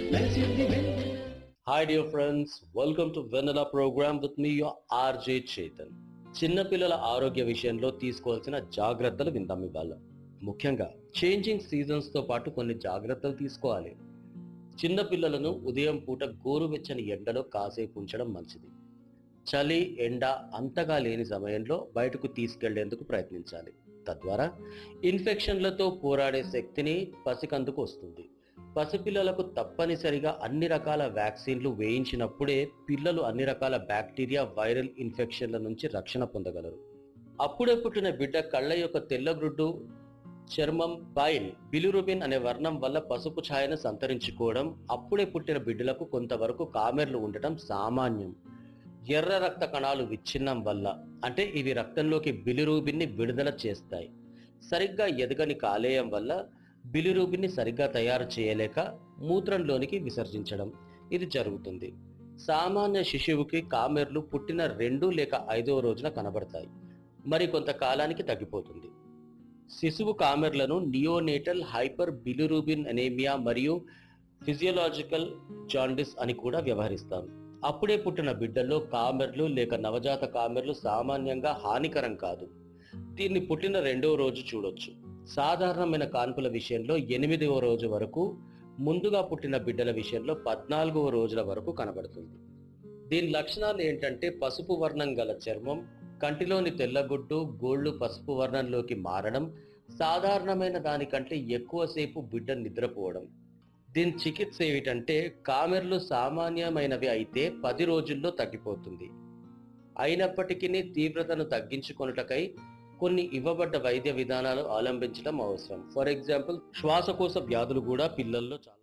మెరిసింది వెన్నెల hi dear friends welcome to Vennela programme with మీ యువర్ ఆర్జే చేతన్ చిన్నపిల్లల ఆరోగ్య విషయంలో తీసుకోవాల్సిన జాగ్రత్తలు విందాం ఇవాళ ముఖ్యంగా చేంజింగ్ సీజన్స్ తో పాటు కొన్ని జాగ్రత్తలు తీసుకోవాలి చిన్న పిల్లలను ఉదయం పూట గోరువెచ్చని ఎండలో కాసేపు ఉంచడం మంచిది చలి ఎండ అంతగా లేని సమయంలో బయటకు తీసుకెళ్లేందుకు ప్రయత్నించాలి తద్వారా ఇన్ఫెక్షన్లతో పోరాడే శక్తిని పసికందుకు వస్తుంది పసిపిల్లలకు తప్పనిసరిగా అన్ని రకాల వ్యాక్సిన్లు వేయించినప్పుడే పిల్లలు అన్ని రకాల బ్యాక్టీరియా వైరల్ ఇన్ఫెక్షన్ల నుంచి రక్షణ పొందగలరు అప్పుడే పుట్టిన బిడ్డ కళ్ళ యొక్క తెల్లగ్రుడ్డు చర్మం బైల్ బిలిరుబిన్ అనే వర్ణం వల్ల పసుపు ఛాయను సంతరించుకోవడం అప్పుడే పుట్టిన బిడ్డలకు కొంతవరకు కామెర్లు ఉండటం సామాన్యం ఎర్ర రక్త కణాలు విచ్ఛిన్నం వల్ల అంటే ఇవి రక్తంలోకి బిలిరూబిన్ని విడుదల చేస్తాయి సరిగ్గా ఎదగని కాలేయం వల్ల బిలిరూబిన్ని సరిగ్గా తయారు చేయలేక మూత్రంలోనికి విసర్జించడం ఇది జరుగుతుంది సామాన్య శిశువుకి కామెర్లు పుట్టిన రెండు లేక ఐదవ రోజున కనబడతాయి మరి కొంతకాలానికి తగ్గిపోతుంది శిశువు కామెర్లను నియోనేటల్ హైపర్ బిలిరూబిన్ అనేమియా మరియు ఫిజియోలాజికల్ జాండిస్ అని కూడా వ్యవహరిస్తారు అప్పుడే పుట్టిన బిడ్డల్లో కామెర్లు లేక నవజాత కామెర్లు సామాన్యంగా హానికరం కాదు దీన్ని పుట్టిన రెండవ రోజు చూడొచ్చు సాధారణమైన కాన్పుల విషయంలో ఎనిమిదవ రోజు వరకు ముందుగా పుట్టిన బిడ్డల విషయంలో పద్నాలుగవ రోజుల వరకు కనబడుతుంది దీని లక్షణాలు ఏంటంటే పసుపు వర్ణం గల చర్మం కంటిలోని తెల్లగుడ్డు గోళ్లు పసుపు వర్ణంలోకి మారడం సాధారణమైన దానికంటే ఎక్కువసేపు బిడ్డ నిద్రపోవడం దీని చికిత్స ఏమిటంటే కామెర్లు సామాన్యమైనవి అయితే పది రోజుల్లో తగ్గిపోతుంది అయినప్పటికీ తీవ్రతను తగ్గించుకొనుటకై కొన్ని ఇవ్వబడ్డ వైద్య విధానాలు అవలంబించడం అవసరం ఫర్ ఎగ్జాంపుల్ శ్వాసకోశ వ్యాధులు కూడా పిల్లల్లో చాలా